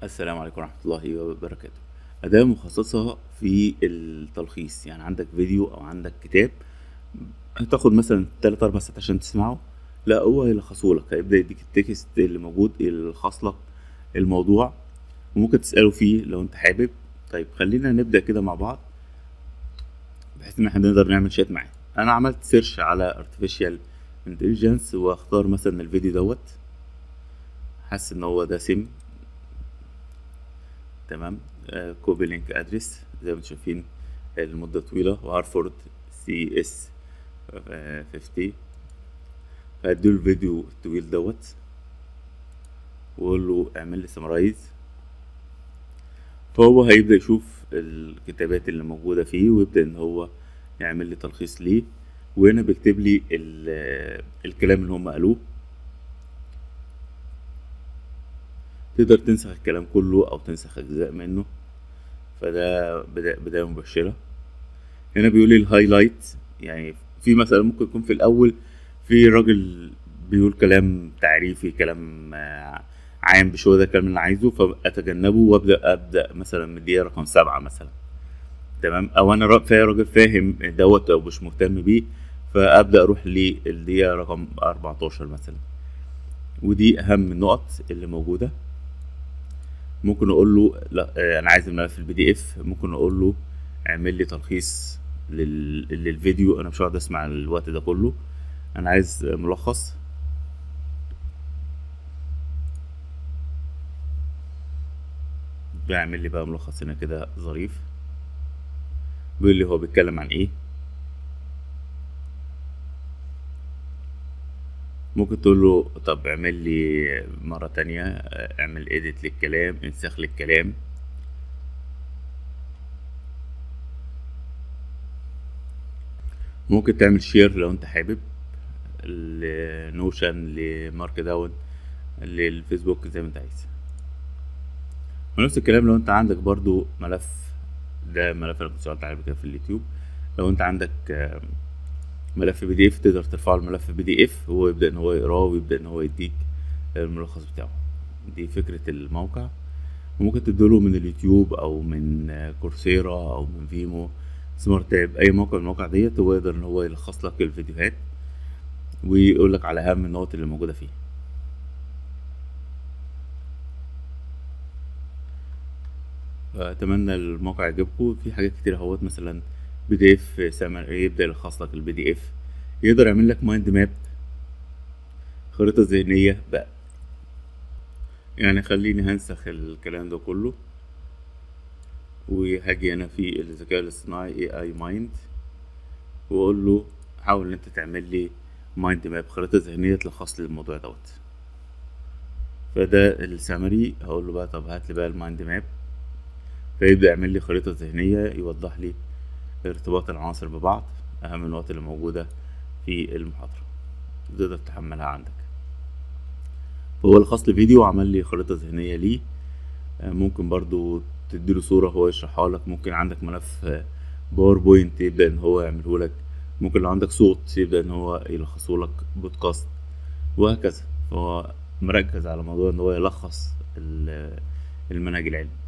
السلام عليكم ورحمة الله وبركاته أداة مخصصة في التلخيص يعني عندك فيديو أو عندك كتاب هتاخد مثلا تلات أربع ساعات عشان تسمعه لا هو هيلخصهولك هيبدأ يديك التكست اللي موجود يلخص لك الموضوع وممكن تسأله فيه لو أنت حابب طيب خلينا نبدأ كده مع بعض بحيث إن احنا نقدر نعمل شات معاه أنا عملت سيرش على artificial intelligence واختار مثلا الفيديو دوت حاسس إن هو ده سم تمام آه كوبي لينك ادرس زي ما انتم شايفين المدة طويلة وهارفورد سي اس 50 فهديله الفيديو الطويل دوت واقول له اعمل لي سمرايز فهو هيبدأ يشوف الكتابات اللي موجودة فيه ويبدأ ان هو يعمل لي تلخيص ليه وهنا بيكتب لي الكلام اللي هم قالوه تقدر تنسخ الكلام كله او تنسخ اجزاء منه فده بداية, بداية مبشرة هنا بيقول لي الهايلايت يعني في مثلا ممكن يكون في الاول في راجل بيقول كلام تعريفي كلام عام مش هو ده الكلام اللي انا عايزه فاتجنبه وابدا ابدا مثلا من الدقيقه رقم سبعة مثلا تمام او انا فا راجل فاهم دوت او مش مهتم بيه فابدا اروح للدقيقه رقم 14 مثلا ودي اهم النقط اللي موجوده ممكن اقول له لا انا عايز الملف البي دي اف ممكن اقول له اعمل لي تلخيص لل... للفيديو انا مش هقعد اسمع الوقت ده كله انا عايز ملخص بيعمل لي بقى ملخص هنا كده ظريف بيقول لي هو بيتكلم عن ايه ممكن تقول له طب اعمل لي مرة تانية اعمل edit للكلام انسخ للكلام ممكن تعمل شير لو انت حابب لنوشن لمارك داون للفيسبوك زي ما انت عايز ونفس الكلام لو انت عندك برضو ملف ده ملف انا كنت سألت عليه كده في اليوتيوب لو انت عندك ملف بي دي اف تقدر ترفعه الملف بي دي اف هو يبدا ان هو يقراه ويبدا ان هو يديك الملخص بتاعه دي فكره الموقع وممكن تديله من اليوتيوب او من كورسيرا او من فيمو سمارت تاب اي موقع من المواقع ديت هو يقدر ان هو يلخص لك الفيديوهات ويقول لك على اهم النقط اللي موجوده فيه اتمنى الموقع يعجبكم في حاجات كتير اهوت مثلا بي دي اف سامر يبدا يلخص لك البي دي اف يقدر يعمل لك مايند ماب خريطه ذهنيه بقى يعني خليني هنسخ الكلام ده كله وهاجي انا في الذكاء الاصطناعي اي اي مايند واقول له حاول ان انت تعمل لي مايند ماب خريطه ذهنيه تلخص لي الموضوع دوت فده السامري هقول له بقى طب هات لي بقى المايند ماب فيبدا يعمل لي خريطه ذهنيه يوضح لي ارتباط العناصر ببعض أهم النقط اللي موجودة في المحاضرة تقدر تحملها عندك فهو لخص لي فيديو وعمل لي خريطة ذهنية ليه ممكن برضو تديله صورة هو يشرحها لك ممكن عندك ملف باوربوينت يبدأ ان هو يعمله لك ممكن لو عندك صوت يبدأ ان هو يلخصه لك بودكاست وهكذا فهو مركز على موضوع ان هو يلخص المنهج العلمي